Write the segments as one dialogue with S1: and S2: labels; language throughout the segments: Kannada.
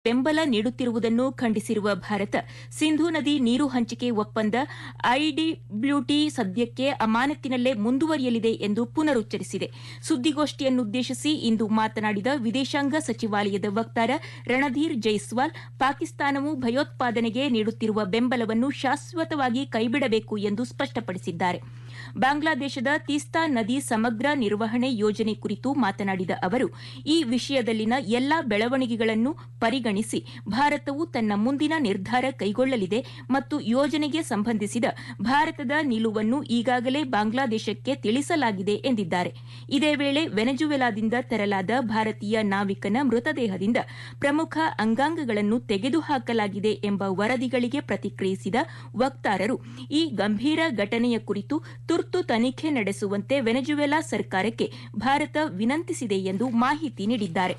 S1: ಬೆಂಬಲ ನೀಡುತ್ತಿರುವುದನ್ನು ಖಂಡಿಸಿರುವ ಭಾರತ ಸಿಂಧೂ ನದಿ ನೀರು ಹಂಚಿಕೆ ಒಪ್ಪಂದ ಐಡಿಬ್ಲ್ಯೂಟಿ ಸದ್ಯಕ್ಕೆ ಅಮಾನತಿನಲ್ಲೇ ಮುಂದುವರಿಯಲಿದೆ ಎಂದು ಪುನರುಚ್ಚರಿಸಿದೆ ಸುದ್ದಿಗೋಷ್ಠಿಯನ್ನುದ್ದೇಶಿಸಿ ಇಂದು ಮಾತನಾಡಿದ ವಿದೇಶಾಂಗ ಸಚಿವಾಲಯದ ವಕ್ತಾರ ರಣಧೀರ್ ಜೈಸ್ವಾಲ್ ಪಾಕಿಸ್ತಾನವು ಭಯೋತ್ಪಾದನೆಗೆ ನೀಡುತ್ತಿರುವ ಬೆಂಬಲವನ್ನು ಶಾಶ್ವತವಾಗಿ ಕೈಬಿಡಬೇಕು ಎಂದು ಸ್ಪಷ್ಟಪಡಿಸಿದ್ದಾರೆ ಬಾಂಗ್ಲಾದೇಶದ ತೀಸ್ತಾ ನದಿ ಸಮಗ್ರ ನಿರ್ವಹಣೆ ಯೋಜನೆ ಕುರಿತು ಮಾತನಾಡಿದ ಅವರು ಈ ವಿಷಯದಲ್ಲಿನ ಎಲ್ಲಾ ಬೆಳವಣಿಗೆಗಳನ್ನು ಪರಿಗಣಿಸಿ ಭಾರತವು ತನ್ನ ಮುಂದಿನ ನಿರ್ಧಾರ ಕೈಗೊಳ್ಳಲಿದೆ ಮತ್ತು ಯೋಜನೆಗೆ ಸಂಬಂಧಿಸಿದ ಭಾರತದ ನಿಲುವನ್ನು ಈಗಾಗಲೇ ಬಾಂಗ್ಲಾದೇಶಕ್ಕೆ ತಿಳಿಸಲಾಗಿದೆ ಎಂದಿದ್ದಾರೆ ಇದೇ ವೇಳೆ ವೆನೆಜುವೆಲಾದಿಂದ ತರಲಾದ ಭಾರತೀಯ ನಾವಿಕನ ಮೃತದೇಹದಿಂದ ಪ್ರಮುಖ ಅಂಗಾಂಗಗಳನ್ನು ತೆಗೆದುಹಾಕಲಾಗಿದೆ ಎಂಬ ವರದಿಗಳಿಗೆ ಪ್ರತಿಕ್ರಿಯಿಸಿದ ವಕ್ತಾರರು ಈ ಗಂಭೀರ ಘಟನೆಯ ಕುರಿತು ತುರ್ತು ತನಿಖೆ ನಡೆಸುವಂತೆ ವೆನೆಜುವೆಲಾ ಸರ್ಕಾರಕ್ಕೆ ಭಾರತ ವಿನಂತಿಸಿದೆ ಎಂದು ಮಾಹಿತಿ ನೀಡಿದ್ದಾರೆ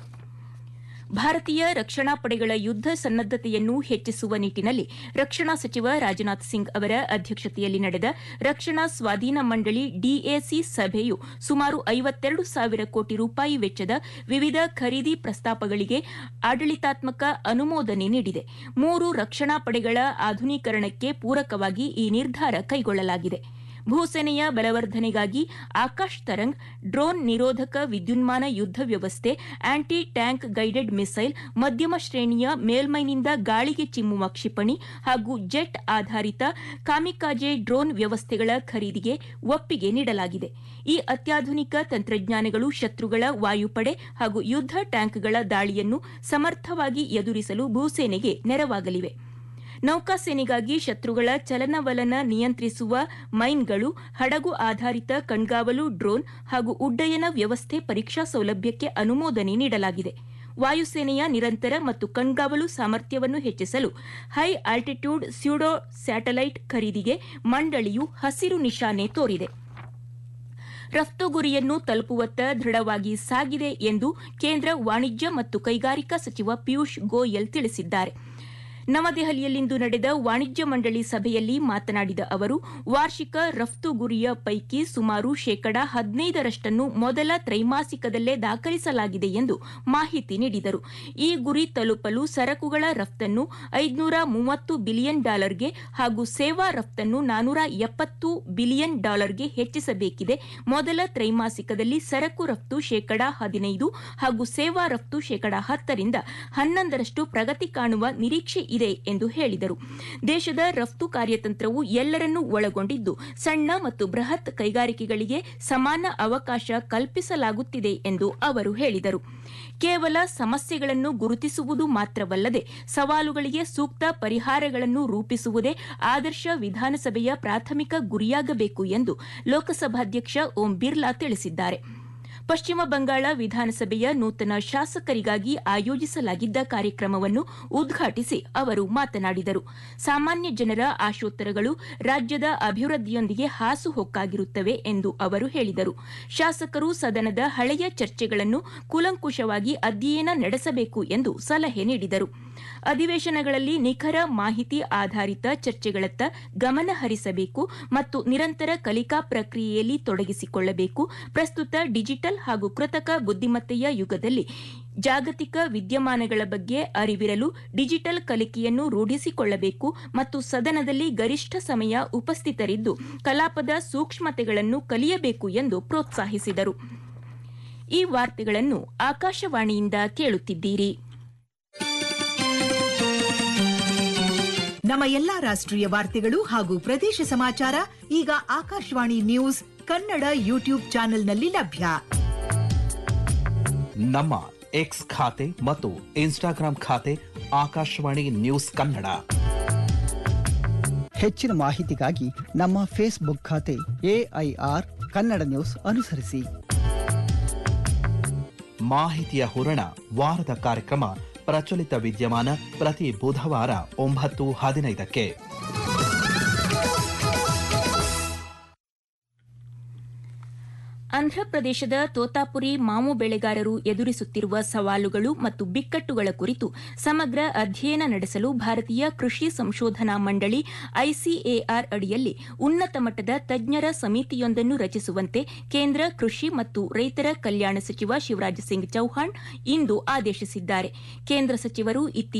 S1: ಭಾರತೀಯ ರಕ್ಷಣಾ ಪಡೆಗಳ ಯುದ್ದ ಸನ್ನದ್ದತೆಯನ್ನು ಹೆಚ್ಚಿಸುವ ನಿಟ್ಟಿನಲ್ಲಿ ರಕ್ಷಣಾ ಸಚಿವ ರಾಜನಾಥ್ ಸಿಂಗ್ ಅವರ ಅಧ್ಯಕ್ಷತೆಯಲ್ಲಿ ನಡೆದ ರಕ್ಷಣಾ ಸ್ವಾಧೀನ ಮಂಡಳಿ ಡಿಎಸಿ ಸಭೆಯು ಸುಮಾರು ಐವತ್ತೆರಡು ಸಾವಿರ ಕೋಟಿ ರೂಪಾಯಿ ವೆಚ್ಚದ ವಿವಿಧ ಖರೀದಿ ಪ್ರಸ್ತಾಪಗಳಿಗೆ ಆಡಳಿತಾತ್ಮಕ ಅನುಮೋದನೆ ನೀಡಿದೆ ಮೂರು ರಕ್ಷಣಾ ಪಡೆಗಳ ಆಧುನೀಕರಣಕ್ಕೆ ಪೂರಕವಾಗಿ ಈ ನಿರ್ಧಾರ ಕೈಗೊಳ್ಳಲಾಗಿದೆ ಭೂಸೇನೆಯ ಬಲವರ್ಧನೆಗಾಗಿ ಆಕಾಶ್ ತರಂಗ್ ಡ್ರೋನ್ ನಿರೋಧಕ ವಿದ್ಯುನ್ಮಾನ ಯುದ್ದ ವ್ಯವಸ್ಥೆ ಆಂಟಿ ಟ್ಯಾಂಕ್ ಗೈಡೆಡ್ ಮಿಸೈಲ್ ಮಧ್ಯಮ ಶ್ರೇಣಿಯ ಮೇಲ್ಮೈನಿಂದ ಗಾಳಿಗೆ ಚಿಮ್ಮುವ ಕ್ಷಿಪಣಿ ಹಾಗೂ ಜೆಟ್ ಆಧಾರಿತ ಕಾಮಿಕಾಜೆ ಡ್ರೋನ್ ವ್ಯವಸ್ಥೆಗಳ ಖರೀದಿಗೆ ಒಪ್ಪಿಗೆ ನೀಡಲಾಗಿದೆ ಈ ಅತ್ಯಾಧುನಿಕ ತಂತ್ರಜ್ಞಾನಗಳು ಶತ್ರುಗಳ ವಾಯುಪಡೆ ಹಾಗೂ ಯುದ್ದ ಟ್ಯಾಂಕ್ಗಳ ದಾಳಿಯನ್ನು ಸಮರ್ಥವಾಗಿ ಎದುರಿಸಲು ಭೂಸೇನೆಗೆ ನೆರವಾಗಲಿವೆ ನೌಕಾಸೇನೆಗಾಗಿ ಶತ್ರುಗಳ ಚಲನವಲನ ನಿಯಂತ್ರಿಸುವ ಮೈನ್ಗಳು ಹಡಗು ಆಧಾರಿತ ಕಣ್ಗಾವಲು ಡ್ರೋನ್ ಹಾಗೂ ಉಡ್ಡಯನ ವ್ಯವಸ್ಥೆ ಪರೀಕ್ಷಾ ಸೌಲಭ್ಯಕ್ಕೆ ಅನುಮೋದನೆ ನೀಡಲಾಗಿದೆ ವಾಯುಸೇನೆಯ ನಿರಂತರ ಮತ್ತು ಕಣ್ಗಾವಲು ಸಾಮರ್ಥ್ಯವನ್ನು ಹೆಚ್ಚಿಸಲು ಹೈ ಆಲ್ಟಿಟ್ಯೂಡ್ ಸ್ಯೂಡೋ ಸ್ಯಾಟಲೈಟ್ ಖರೀದಿಗೆ ಮಂಡಳಿಯು ಹಸಿರು ನಿಶಾನೆ ತೋರಿದೆ ರಫ್ತು ಗುರಿಯನ್ನು ತಲುಪುವತ್ತ ದೃಢವಾಗಿ ಸಾಗಿದೆ ಎಂದು ಕೇಂದ್ರ ವಾಣಿಜ್ಯ ಮತ್ತು ಕೈಗಾರಿಕಾ ಸಚಿವ ಪಿಯೂಷ್ ಗೋಯಲ್ ತಿಳಿಸಿದ್ದಾರೆ ನವದೆಹಲಿಯಲ್ಲಿಂದು ನಡೆದ ವಾಣಿಜ್ಯ ಮಂಡಳಿ ಸಭೆಯಲ್ಲಿ ಮಾತನಾಡಿದ ಅವರು ವಾರ್ಷಿಕ ರಫ್ತು ಗುರಿಯ ಪೈಕಿ ಸುಮಾರು ಶೇಕಡ ಹದಿನೈದರಷ್ಟನ್ನು ಮೊದಲ ತ್ರೈಮಾಸಿಕದಲ್ಲೇ ದಾಖಲಿಸಲಾಗಿದೆ ಎಂದು ಮಾಹಿತಿ ನೀಡಿದರು ಈ ಗುರಿ ತಲುಪಲು ಸರಕುಗಳ ರಫ್ತನ್ನು ಐದುನೂರ ಮೂವತ್ತು ಬಿಲಿಯನ್ ಡಾಲರ್ಗೆ ಹಾಗೂ ಸೇವಾ ರಫ್ತನ್ನು ನಾನೂರ ಎಪ್ಪತ್ತು ಬಿಲಿಯನ್ ಡಾಲರ್ಗೆ ಹೆಚ್ಚಿಸಬೇಕಿದೆ ಮೊದಲ ತ್ರೈಮಾಸಿಕದಲ್ಲಿ ಸರಕು ರಫ್ತು ಶೇಕಡ ಹದಿನೈದು ಹಾಗೂ ಸೇವಾ ರಫ್ತು ಶೇಕಡ ಹತ್ತರಿಂದ ಹನ್ನೊಂದರಷ್ಟು ಪ್ರಗತಿ ಕಾಣುವ ನಿರೀಕ್ಷೆ ಇದೆ ಎಂದು ಹೇಳಿದರು ದೇಶದ ರಫ್ತು ಕಾರ್ಯತಂತ್ರವು ಎಲ್ಲರನ್ನೂ ಒಳಗೊಂಡಿದ್ದು ಸಣ್ಣ ಮತ್ತು ಬೃಹತ್ ಕೈಗಾರಿಕೆಗಳಿಗೆ ಸಮಾನ ಅವಕಾಶ ಕಲ್ಪಿಸಲಾಗುತ್ತಿದೆ ಎಂದು ಅವರು ಹೇಳಿದರು ಕೇವಲ ಸಮಸ್ಯೆಗಳನ್ನು ಗುರುತಿಸುವುದು ಮಾತ್ರವಲ್ಲದೆ ಸವಾಲುಗಳಿಗೆ ಸೂಕ್ತ ಪರಿಹಾರಗಳನ್ನು ರೂಪಿಸುವುದೇ ಆದರ್ಶ ವಿಧಾನಸಭೆಯ ಪ್ರಾಥಮಿಕ ಗುರಿಯಾಗಬೇಕು ಎಂದು ಲೋಕಸಭಾಧ್ಯಕ್ಷ ಓಂ ಬಿರ್ಲಾ ತಿಳಿಸಿದ್ದಾರೆ ಪಶ್ಚಿಮ ಬಂಗಾಳ ವಿಧಾನಸಭೆಯ ನೂತನ ಶಾಸಕರಿಗಾಗಿ ಆಯೋಜಿಸಲಾಗಿದ್ದ ಕಾರ್ಯಕ್ರಮವನ್ನು ಉದ್ಘಾಟಿಸಿ ಅವರು ಮಾತನಾಡಿದರು ಸಾಮಾನ್ಯ ಜನರ ಆಶೋತ್ತರಗಳು ರಾಜ್ಯದ ಅಭಿವೃದ್ಧಿಯೊಂದಿಗೆ ಹಾಸುಹೊಕ್ಕಾಗಿರುತ್ತವೆ ಎಂದು ಅವರು ಹೇಳಿದರು ಶಾಸಕರು ಸದನದ ಹಳೆಯ ಚರ್ಚೆಗಳನ್ನು ಕೂಲಂಕುಷವಾಗಿ ಅಧ್ಯಯನ ನಡೆಸಬೇಕು ಎಂದು ಸಲಹೆ ನೀಡಿದರು ಅಧಿವೇಶನಗಳಲ್ಲಿ ನಿಖರ ಮಾಹಿತಿ ಆಧಾರಿತ ಚರ್ಚೆಗಳತ್ತ ಗಮನ ಹರಿಸಬೇಕು ಮತ್ತು ನಿರಂತರ ಕಲಿಕಾ ಪ್ರಕ್ರಿಯೆಯಲ್ಲಿ ತೊಡಗಿಸಿಕೊಳ್ಳಬೇಕು ಪ್ರಸ್ತುತ ಡಿಜಿಟಲ್ ಹಾಗೂ ಕೃತಕ ಬುದ್ದಿಮತ್ತೆಯ ಯುಗದಲ್ಲಿ ಜಾಗತಿಕ ವಿದ್ಯಮಾನಗಳ ಬಗ್ಗೆ ಅರಿವಿರಲು ಡಿಜಿಟಲ್ ಕಲಿಕೆಯನ್ನು ರೂಢಿಸಿಕೊಳ್ಳಬೇಕು ಮತ್ತು ಸದನದಲ್ಲಿ ಗರಿಷ್ಠ ಸಮಯ ಉಪಸ್ಥಿತರಿದ್ದು ಕಲಾಪದ ಸೂಕ್ಷ್ಮತೆಗಳನ್ನು ಕಲಿಯಬೇಕು ಎಂದು ಪ್ರೋತ್ಸಾಹಿಸಿದರು ಈ ವಾರ್ತೆಗಳನ್ನು ಆಕಾಶವಾಣಿಯಿಂದ ಕೇಳುತ್ತಿದ್ದೀರಿ
S2: ನಮ್ಮ ಎಲ್ಲಾ ರಾಷ್ಟ್ರೀಯ ವಾರ್ತೆಗಳು ಹಾಗೂ ಪ್ರದೇಶ ಸಮಾಚಾರ ಈಗ ಆಕಾಶವಾಣಿ ನ್ಯೂಸ್ ಕನ್ನಡ ಯೂಟ್ಯೂಬ್ ಚಾನೆಲ್ನಲ್ಲಿ ಲಭ್ಯ
S3: ನಮ್ಮ ಎಕ್ಸ್ ಖಾತೆ ಮತ್ತು ಇನ್ಸ್ಟಾಗ್ರಾಂ ಖಾತೆ ಆಕಾಶವಾಣಿ ನ್ಯೂಸ್ ಕನ್ನಡ
S4: ಹೆಚ್ಚಿನ ಮಾಹಿತಿಗಾಗಿ ನಮ್ಮ ಫೇಸ್ಬುಕ್ ಖಾತೆ ಎಐಆರ್ ಕನ್ನಡ ನ್ಯೂಸ್ ಅನುಸರಿಸಿ
S3: ಮಾಹಿತಿಯ ಹೂರಣ ವಾರದ ಕಾರ್ಯಕ್ರಮ ಪ್ರಚಲಿತ ವಿದ್ಯಮಾನ ಪ್ರತಿ ಬುಧವಾರ ಒಂಬತ್ತು ಹದಿನೈದಕ್ಕೆ
S1: ಆಂಧ್ರಪ್ರದೇಶದ ತೋತಾಪುರಿ ಮಾವು ಬೆಳೆಗಾರರು ಎದುರಿಸುತ್ತಿರುವ ಸವಾಲುಗಳು ಮತ್ತು ಬಿಕ್ಕಟ್ಟುಗಳ ಕುರಿತು ಸಮಗ್ರ ಅಧ್ಯಯನ ನಡೆಸಲು ಭಾರತೀಯ ಕೃಷಿ ಸಂಶೋಧನಾ ಮಂಡಳಿ ಐಸಿಎಆರ್ ಅಡಿಯಲ್ಲಿ ಉನ್ನತ ಮಟ್ಟದ ತಜ್ಞರ ಸಮಿತಿಯೊಂದನ್ನು ರಚಿಸುವಂತೆ ಕೇಂದ್ರ ಕೃಷಿ ಮತ್ತು ರೈತರ ಕಲ್ಯಾಣ ಸಚಿವ ಶಿವರಾಜ್ ಸಿಂಗ್ ಚೌಹಾಣ್ ಇಂದು ಆದೇಶಿಸಿದ್ದಾರೆ ಕೇಂದ್ರ ಸಚಿವರು ಇತ್ತೀಚೆಗೆ